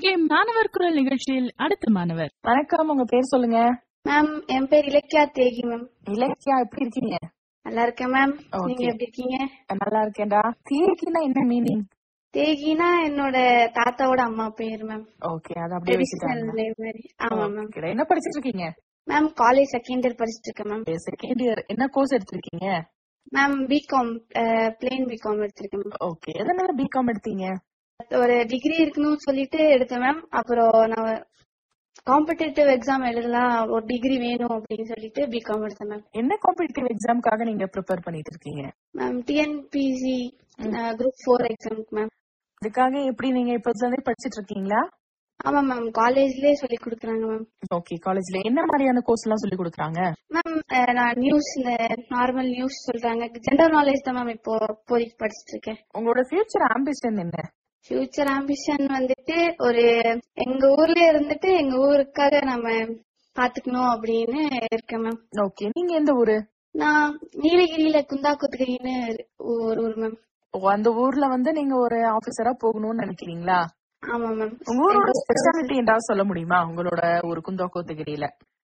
இன்னைக்கு மாணவர் குரல் நிகழ்ச்சியில் அடுத்த மாணவர் வணக்கம் உங்க பேர் சொல்லுங்க மேம் என் பேர் இலக்கியா தேகி மேம் இலக்கியா எப்படி இருக்கீங்க நல்லா இருக்கேன் மேம் Okay. நீங்க எப்படி இருக்கீங்க நல்லா இருக்கேன்டா தேக்கினா என்ன மீனிங் தேகினா என்னோட தாத்தாவோட அம்மா பேர் மேம் ஓகே அது அப்படியே ட்ரெடிஷனல் வச்சுட்டாங்க நேம் மாதிரி ஆமா மேம் Okay, என்ன படிச்சிட்டு இருக்கீங்க மேம் காலேஜ் செகண்ட் இயர் படிச்சிட்டு இருக்கேன் மேம் செகண்ட் இயர் என்ன கோர்ஸ் எடுத்திருக்கீங்க மேம் பிகாம் பிளேன் பிகாம் எடுத்திருக்கேன் மேம் ஓகே எதனால பிகாம் எடுத்தீங்க ஒரு டிகிரி இருக்கணும்னு சொல்லிட்டு எடுத்தேன் மேம் அப்புறம் நான் காம்படிட்டிவ் எக்ஸாம் எழுதலாம் ஒரு டிகிரி வேணும் அப்படின்னு சொல்லிட்டு பிகாம் எடுத்தேன் மேம் என்ன காம்படிட்டிவ் எக்ஸாம்க்காக நீங்க ப்ரிப்பேர் பண்ணிட்டு இருக்கீங்க மேம் டிஎன்பிசி குரூப் ஃபோர் எக்ஸாம்க்கு மேம் அதுக்காக எப்படி நீங்க இப்பத்துல இருந்தே படிச்சிட்டு இருக்கீங்களா ஆமா மேம் காலேஜ்லயே சொல்லி கொடுக்குறாங்க மேம் ஓகே காலேஜ்ல என்ன மாதிரியான கோர்ஸ் எல்லாம் சொல்லி கொடுக்குறாங்க மேம் அஹ், நான் நியூஸ்ல நார்மல் நியூஸ் சொல்றாங்க ஜெனரல் நாலேஜ் தான் மேம் இப்போ இப்போதைக்கு படிச்சிட்டு இருக்கேன் உங்களோட ஃபியூச்சர் ஆம்பிஷன் என்ன ஃபியூச்சர் ஆம்பிஷன் வந்துட்டு ஒரு எங்க ஊர்ல இருந்துட்டு எங்க ஊருக்காக நம்ம பாத்துக்கணும் அப்படின்னு இருக்கேன் மேம் ஓகே நீங்க எந்த ஊரு நான் நீலகிரியில குந்தா குத்துகிரின்னு ஒரு ஊர் மேம் ஓ, அந்த ஊர்ல வந்து நீங்க ஒரு ஆபீசரா போகணும்னு நினைக்கிறீங்களா ஆமா மேம் உங்க ஊரோட ஸ்பெஷாலிட்டி ஏதாவது சொல்ல முடியுமா உங்களோட ஒரு குந்தா கோத்தகிரியில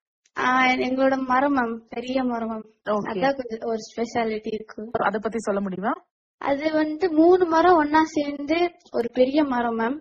எங்களோட மரம் மேம் பெரிய மரம் மேம் ஓகே அதான் கொஞ்சம் ஒரு ஸ்பெஷாலிட்டி இருக்கு அத பத்தி சொல்ல முடியுமா அது வந்து மூணு மரம் ஒன்னா சேர்ந்து ஒரு பெரிய மரம் மேம்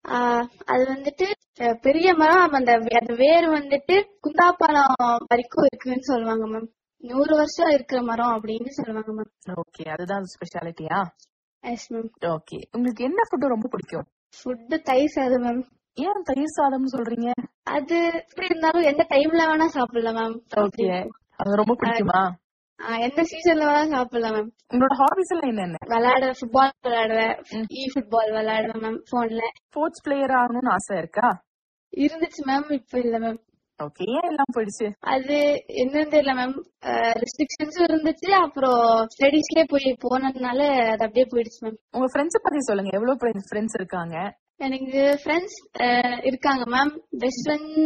அது வந்துட்டு அஹ், பெரிய மரம் அந்த வே- அந்த வேர் வந்துட்டு குந்தாப்பாலம் வரைக்கும் இருக்குன்னு சொல்லுவாங்க மேம் நூறு வருஷம் இருக்கிற மரம் அப்படின்னு சொல்லுவாங்க மேம் ஓகே அதுதான் ஸ்பெஷாலிட்டியா எஸ் மேம் ஓகே உங்களுக்கு என்ன ஃபுட் ரொம்ப பிடிக்கும் ஃபுட்டு தயிர் சாதம் மேம் ஏன் தயிர் சாதம்னு சொல்றீங்க அது எப்படி இருந்தாலும் எந்த டைம்ல வேணா சாப்பிடலாம் மேம் ஓகே அது ரொம்ப பிடிக்குமா எந்த சீசன்ல வேணா சாப்பிடலாம் மேம் உங்களோட ஹாபிஸ் எல்லாம் என்னென்ன விளையாட ஃபுட்பால் விளையாடுவேன் இ ஃபுட்பால் விளையாடுவேன் மேம் போன்ல ஸ்போர்ட்ஸ் பிளேயர் ஆகணும்னு ஆசை இருக்கா இருந்துச்சு மேம் இப்ப இல்ல மேம் ஓகே ஏன் எல்லாம் போயிடுச்சு அது என்னன்னு தெரியல மேம் ரெஸ்ட்ரிக்ஷன்ஸும் இருந்துச்சு அப்புறம் ஸ்டடீஸ்லயே போய் போனதுனால அது அப்படியே போயிடுச்சு மேம் உங்க ஃப்ரெண்ட்ஸ் பத்தி சொல்லுங்க எவ்வளவு ஃப்ரெண்ட்ஸ் இருக்காங்க எனக்கு ஃப்ரெண்ட்ஸ் இருக்காங்க மேம் பெஸ்ட் ஃப்ரெண்ட்